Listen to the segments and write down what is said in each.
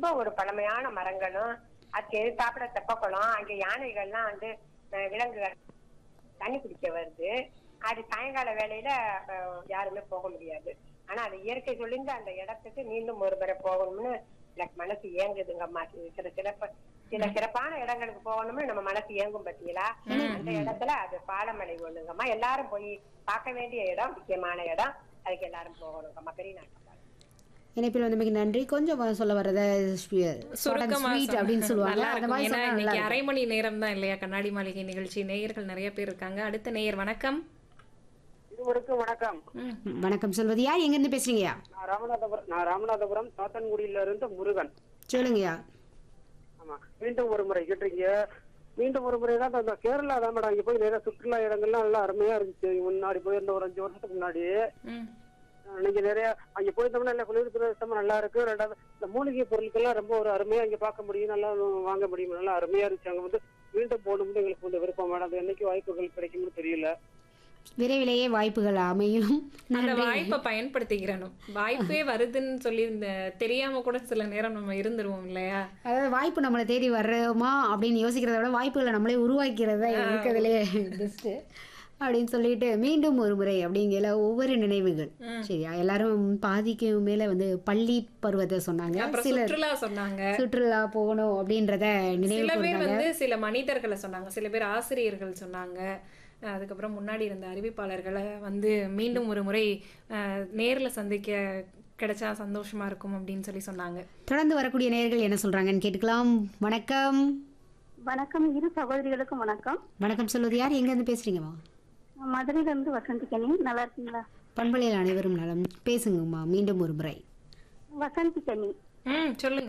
ரொம்ப ஒரு பழமையான மரங்களும் அதுக்கு எதிர்த்தாப்புல தெப்பக்குளம் அங்க யானைகள்லாம் வந்து அஹ், விலங்குகள் தண்ணி குடிக்க வருது அது சாயங்கால வேலையில அஹ், யாருமே போக முடியாது ஆனா அது இயற்கை சொல்லிந்து அந்த இடத்துக்கு மீண்டும் ஒரு முறை போகணும்னு எனக்கு மனசு ஏங்குதுங்கம்மா இது சில சிறப்பு சில சிறப்பான இடங்களுக்கு போகணும்னு நம்ம மனசு ஏங்கும் பத்தியலா அந்த இடத்துல அது பாலமலை ஒண்ணுங்கம்மா எல்லாரும் போய் பார்க்க வேண்டிய இடம் முக்கியமான இடம் அதுக்கு எல்லாரும் போகணுங்கம்மா பெரிய நாட்டு இணைப்பில் வந்தமைக்கு நன்றி கொஞ்சம் வ- சொல்ல வர்றத சுருக்கமா ஸ்வீட் சொன்னா அப்படின்னு சொல்லுவாங்க நல்லா அந்த இருக்கும். மாதிரி ஏன்னா சொன்னா நல்லா இன்னைக்கு இருக்கும். அரை மணி நேரம் தான் இல்லையா கண்ணாடி மாளிகை நிகழ்ச்சி நேயர்கள் நிறைய பேர் இருக்காங்க அடுத்த நேயர் வணக்கம் இருவருக்கும் வணக்கம் ம். வணக்கம் சொல்வது யார் எங்கேருந்து பேசுறீங்கய்யா நான் ராமநாதபுரம் நான் ராமநாதபுரம் சாத்தன்குடியில இருந்து முருகன் சொல்லுங்கய்யா ஆமா மீண்டும் ஒரு முறை கேட்டீங்க மீண்டும் ஒரு முறை தான் இந்த கேரளா தான் மேடம் இங்க போய் நிறைய சுற்றுலா இடங்கள்லாம் நல்லா அருமையா இருந்துச்சு முன்னாடி போயிருந்த ஒரு அஞ்சு வருஷத்துக்கு முன்னாடி ம். அஹ் நீங்க நிறைய அங்க போயிருந்தோம்னா நல்ல குளிர் பிரதேசமா நல்லா இருக்கு ரெண்டாவது இந்த மூலிகை பொருட்கள்லாம் ரொம்ப ஒரு அருமையா இங்க பார்க்க முடியும் நல்லா வாங்க முடியும் நல்லா அருமையா இருந்துச்சு அங்க வந்து மீண்டும் போகணும்னு எங்களுக்கு வந்து விருப்பம் மேடம் அது என்னைக்கு வாய்ப்புகள் கிடைக்கும்னு தெரியல விரைவிலேயே வாய்ப்புகள் அமையும் அந்த நன்றி வாய்ப்பை பயன்படுத்திக்கிறணும் வாய்ப்பே வருதுன்னு சொல்லி இந்த தெரியாம கூட சில நேரம் நம்ம இருந்துருவோம் இல்லையா அதாவது வாய்ப்பு நம்மளை தேடி வர்றோமா அப்படின்னு யோசிக்கிறத விட வாய்ப்புகளை நம்மளே உருவாக்கிறதா இருக்கிறதுலே பெஸ்ட்டு அப்படின்னு சொல்லிட்டு மீண்டும் ஒரு முறை அப்படிங்கிற ஒவ்வொரு நினைவுகள் சரியா எல்லாரும் பாதிக்கு மேல வந்து பள்ளி பருவத்தை சொன்னாங்க அப்புறம் சிலர் சுற்றுலா சொன்னாங்க சுற்றுலா போகணும் அப்படின்றத நினைவு சில பேர் கூர்ந்தாங்க வந்து சில மனிதர்களை சொன்னாங்க சில பேர் ஆசிரியர்கள் சொன்னாங்க அஹ் அதுக்கப்புறம் முன்னாடி இருந்த அறிவிப்பாளர்களை வந்து மீண்டும் ஒரு முறை அஹ், நேர்ல சந்திக்க கிடைச்சா சந்தோஷமா இருக்கும் அப்படின்னு சொல்லி சொன்னாங்க தொடர்ந்து வரக்கூடிய நேயர்கள் என்ன சொல்றாங்கன்னு கேட்டுக்கலாம் வணக்கம் வணக்கம் இரு சகோதரிகளுக்கும் வணக்கம் வணக்கம் சொல்வது யார் எங்க இருந்து பேசுறீங்கம்மா மதுரையில இருந்து வசந்தி கனி நல்லா இருக்கீங்களா பண்பலையில் அனைவரும் நலம் பேசுங்கம்மா மீண்டும் ஒரு முறை வசந்தி கனி ம் சொல்லுங்க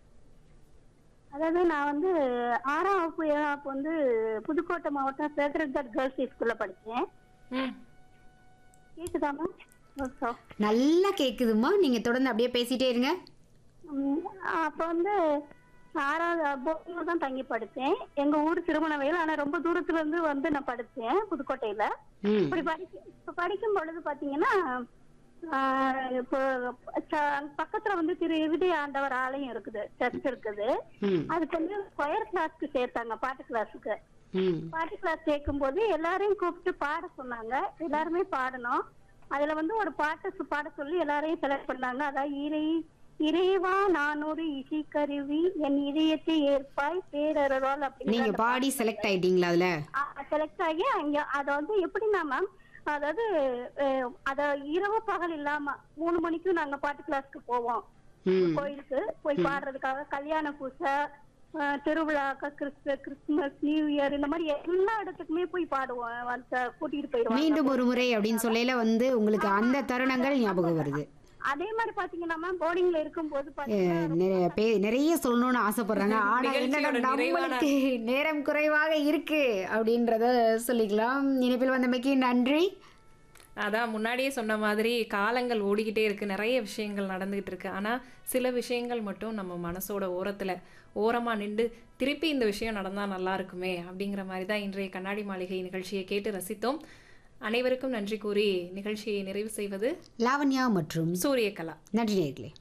அதாவது நான் வந்து ஆறாம் வகுப்பு ஏழாம் வகுப்பு வந்து புதுக்கோட்டை மாவட்டம் சேகரகட் கேர்ள்ஸ் ஸ்கூல்ல படிச்சேன் ம் கேக்குதாமா ஓகே. நல்லா கேக்குதும்மா நீங்க தொடர்ந்து அப்படியே பேசிட்டே இருங்க உம், அப்ப வந்து ஆறாவது போர்டிங்ல தான் தங்கி படிச்சேன் எங்க ஊர் திருமணவயல் ஆனா ரொம்ப தூரத்துல இருந்து வந்து நான் படிச்சேன் புதுக்கோட்டையில ம் இப்படி படிக்க இப்ப படிக்கும் பொழுது பாத்தீங்கன்னா ஆஹ் இப்போ ச- பக்கத்துல வந்து திரு இருதய ஆண்டவர் ஆலயம் இருக்குது சர்ச் இருக்குது ம் அதுக்கு வந்து ஸ்கொயர் கிளாஸ்க்கு சேர்த்தாங்க பாட்டு கிளாஸுக்கு ம் பாட்டு கிளாஸ் சேர்க்கும் போது எல்லாரையும் கூப்பிட்டு பாட சொன்னாங்க எல்லாருமே பாடணும் அதுல வந்து ஒரு பாட்டை சு- பாட சொல்லி எல்லாரையும் செலக்ட் பண்ணாங்க அதாவது இறை இறைவா நானூறு இசைக்கருவி என் இதயத்தை ஏற்பாய் பேரருளால் நீங்க அப்படின்னு பாடி செலக்ட் ஆயிட்டீங்களா அதுல செலக்ட் ஆகி அங்க அத வந்து எப்படின்னா மேம் அதாவது அஹ், அத இரவு பகல் இல்லாம மூணு மணிக்கும் நாங்க பாட்டு கிளாஸ்க்கு போவோம் ம் கோயிலுக்கு போய் பாடுறதுக்காக கல்யாண பூசை அஹ், திருவிழாக்க கிறிஸ்து கிறிஸ்துமஸ் நியூ இயர் இந்த மாதிரி எல்லா இடத்துக்குமே போய் பாடுவோம் வந்து கூட்டிட்டு போயிடுவாங்க மீண்டும் ஒரு முறை அப்படின்னு சொல்லையில வந்து உங்களுக்கு அந்த தருணங்கள் ஞாபகம் வருது அதே மாதிரி பாத்தீங்கன்னா மேம் போர்டிங்ல இருக்கும்போது பாத்தீங்கன்னா அஹ் நிறைய பே- நிறைய சொல்லணும்னு ஆசைப்படுறாங்க ஆனா என்னன்னா நிகழ்ச்சியோட நிறைவான- நம்மளுக்கு நேரம் குறைவாக இருக்கு அப்படின்றத சொல்லிக்கலாம் இனிப்பில் வந்தமைக்கு நன்றி அதான் முன்னாடியே சொன்ன மாதிரி காலங்கள் ஓடிக்கிட்டே இருக்கு நிறைய விஷயங்கள் நடந்துகிட்டு இருக்கு ஆனா சில விஷயங்கள் மட்டும் நம்ம மனசோட ஓரத்துல ஓரமா நின்று திருப்பி இந்த விஷயம் நடந்தா நல்லா இருக்குமே அப்படிங்கிற மாதிரி தான் இன்றைய கண்ணாடி மாளிகை நிகழ்ச்சியை கேட்டு ரசித்தோம் அனைவருக்கும் நன்றி கூறி நிகழ்ச்சியை நிறைவு செய்வது லாவண்யா மற்றும் சூரியகலா நன்றி நேர்களே